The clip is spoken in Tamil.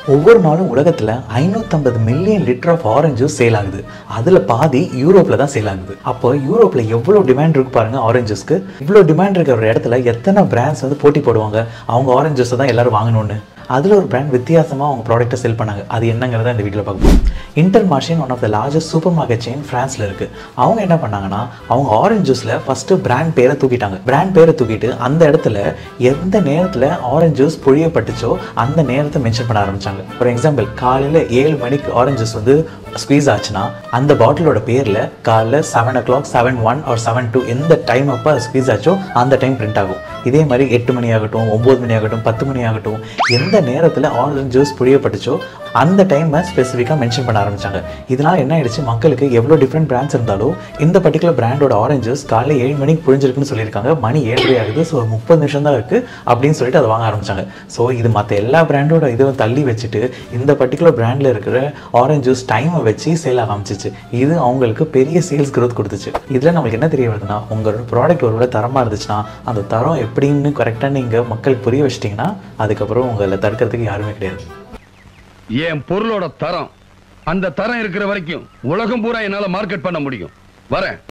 ஒவ்வொரு நாளும் உலகத்தில் ஐநூற்றம்பது million litre of orange juice sale ஆகுது அதில் பாதி யூரோப்பில் தான் சேல் ஆகுது அப்போ யூரோப்பில் எவ்வளோ டிமாண்ட் இருக்கு பாருங்க ஆரஞ்சு ஜூஸ்க்கு இவ்வளோ டிமாண்ட் இருக்கிற ஒரு இடத்துல எத்தனை பிராண்ட்ஸ் வந்து போட்டி போடுவாங்க அவங்க ஆரஞ்சு ஜூஸை தான் எல்லாரும் வாங்கணும்னு அதில் ஒரு பிராண்ட் வித்தியாசமாக அவங்க ப்ராடக்ட்டை செல் பண்ணாங்க அது என்னங்கிறத இந்த வீடியோவில் பார்ப்போம் இன்டர் மார்ஷின் one of the largest supermarket chain ஃப்ரான்ஸில் இருக்குது அவங்க என்ன பண்ணாங்கன்னா அவங்க ஆரஞ்சு ஜூஸில் ஃபஸ்ட்டு பிராண்ட் பேரை தூக்கிட்டாங்க பிராண்ட் பேரை தூக்கிட்டு அந்த இடத்துல எந்த நேரத்தில் ஆரஞ்சு ஜூஸ் பொழியப்பட்டுச்சோ அந்த நேரத்தை மென்ஷன் பண்ண ஆரம்பிச்சாங்க ஃபார் எக்ஸாம்பிள் காலையில் ஏழு மணிக்கு ஆரஞ்சு ஜூஸ் வந்து ஸ்குவீஸ் ஆச்சுன்னா அந்த பாட்டிலோட பேரில் காலைல seven o'clock seven one or seven two எந்த டைம் அப்போ ஸ்குவீஸ் ஆச்சோ அந்த டைம் பிரிண்ட் ஆகும் இதே மாதிரி எட்டு மணி ஆகட்டும் ஒம்பது மணி ஆகட்டும் பத்து மணி ஆகட்டும் எந்த நேரத்தில் ஆரஞ்சு ஜூஸ் புழியப்பட்டுச்சோ அந்த டைமை ஸ்பெசிஃபிக்காக மென்ஷன் பண்ண ஆரம்பிச்சாங்க இதனால் என்ன ஆயிடுச்சு மக்களுக்கு எவ்வளோ டிஃப்ரெண்ட் பிராண்ட்ஸ் இருந்தாலும் இந்த பர்டிகுலர் பிராண்டோட ஆரஞ்சு ஜூஸ் காலைல ஏழு மணிக்கு புழிஞ்சிருக்குன்னு சொல்லியிருக்காங்க மணி ஏழரை ஆகுது ஸோ முப்பது நிமிஷம் தான் இருக்குது அப்படின்னு சொல்லிட்டு அதை வாங்க ஆரம்பிச்சாங்க ஸோ இது மற்ற எல்லா பிராண்டோட இதை தள்ளி வச்சுட்டு இந்த பர்டிகுலர் பிராண்டில் இருக்கிற ஆரஞ்சு ஜூஸ் டைமை வச்சு சேல் ஆக ஆரம்பிச்சிச்சு இது அவங்களுக்கு பெரிய சேல்ஸ் growth கொடுத்துச்சு இதில் நம்மளுக்கு என்ன தெரிய வருதுன்னா உங்களோட ப்ராடக்ட் ஒருவேளை தரமாக இருந்துச்சுன்னா அந்த தரம் எப்படின்னு கரெக்டாக நீங்கள் மக்களுக்கு புரிய வச்சிட்டிங்கன்னா அதுக்கப்புறம் உங்களை தடுக்கிறதுக்கு யாருமே கிடையாது என் பொருளோட தரம் அந்த தரம் இருக்கிற வரைக்கும் உலகம் பூரா என்னால மார்க்கெட் பண்ண முடியும் வரேன்